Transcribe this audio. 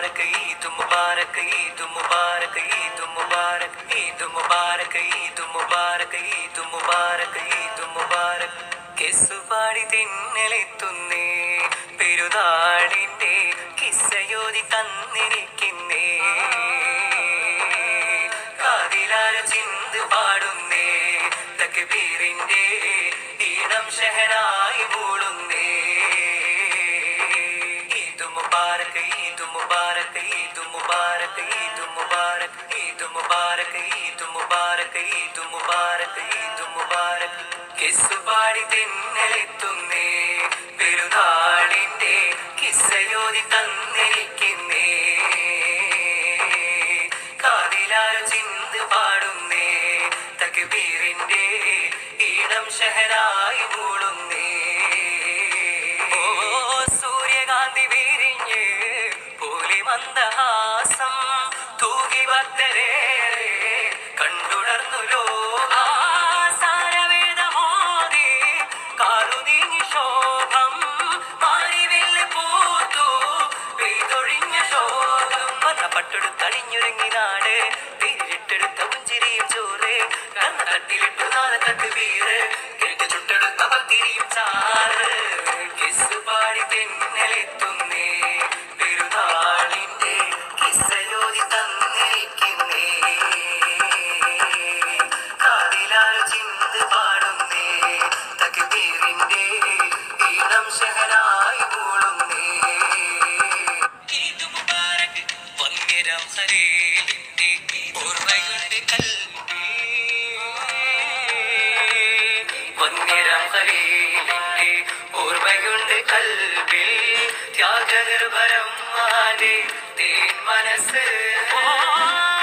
മുബാരക് ഈദ് മുബാരക് ഈദ് മുബാരക് ഈദ് മുബാരക് ഈദ് മുബാരക് ഈദ് മുബാരക് ഈദ് മുബാരക് ഈദ് മുബാരക് കെസുപാടി തിന്നലെത്തുന്നേ പെരുതാടിന്റെ കിസ്സയോതി തന്നിരിക്കുന്നേ കാതിലാര ചിന്ത് പാടുന്നേ തക്ബീറിന്റെ ഈണം ഷഹനായി മൂളുന്നേ ഈദ് മുബാരക് ഈദ് മുബാരക് ഈദ് മുബാരക് ഈദ് മുബാരക് ഈദ് മുബാരക് ഈദ് മുബാരക് ഈദ് മുബാരക് ഈദ് മുബാരക് കിസ് പാടി തിന്നലെത്തുന്നേ പെരുന്നാളിന്റെ കിസ്സയോതി തന്നിരിക്കുന്നേ കാതിലാരു ചിന്ത് പാടുന്നേ തക്ബീറിന്റെ ഈണം ഷഹനായി മൂളുന്നേ ഓ സൂര്യകാന്തി വിരിഞ്ഞ് പോലി മന്ദഹാസം തൂകി ഭക്തരേറെ കണ്ടുണർന്നു ലോക സാരവേദമോദി കാറുനീങ്ങി ശോഭം മാറിവില്ല് പൂത്തു പെയ്തൊഴിഞ്ഞ ശോകം വന്ന പട്ടെടുത്തണിഞ്ഞൊരുങ്ങി നാട് പേരിട്ടെടുത്ത പുഞ്ചിരിയും ചോറ് കണ്ണ തട്ടിലിട്ടു നാലത്തട്ട് വീറ് കേട്ട് ചുട്ടെടുത്ത പത്തിരിയും ചാറ് കിസ് പാടി തെന്നലെത്തുന്നേ പെരുന്നാളിന്റെ കിസ്സയോതി തന്നിരിക്കുന്നേ കാതിലാരു ചിന്ത് പാടുന്നേ തക്ബീറിന്റെ ഈണം ഷഹനായി മൂളുന്നേ ഈദ് മുബാരക് വന്യരാം ഹരേലിന്റെ ഓർമ്മയുടെ കൽവി വന്യരാം ഹരേലിന്റെ ഓർമ്മയുടെ കൽവിൽ ത്യാഗനിർഭരം മാനെ തേൻ മനസ്സ് ഓ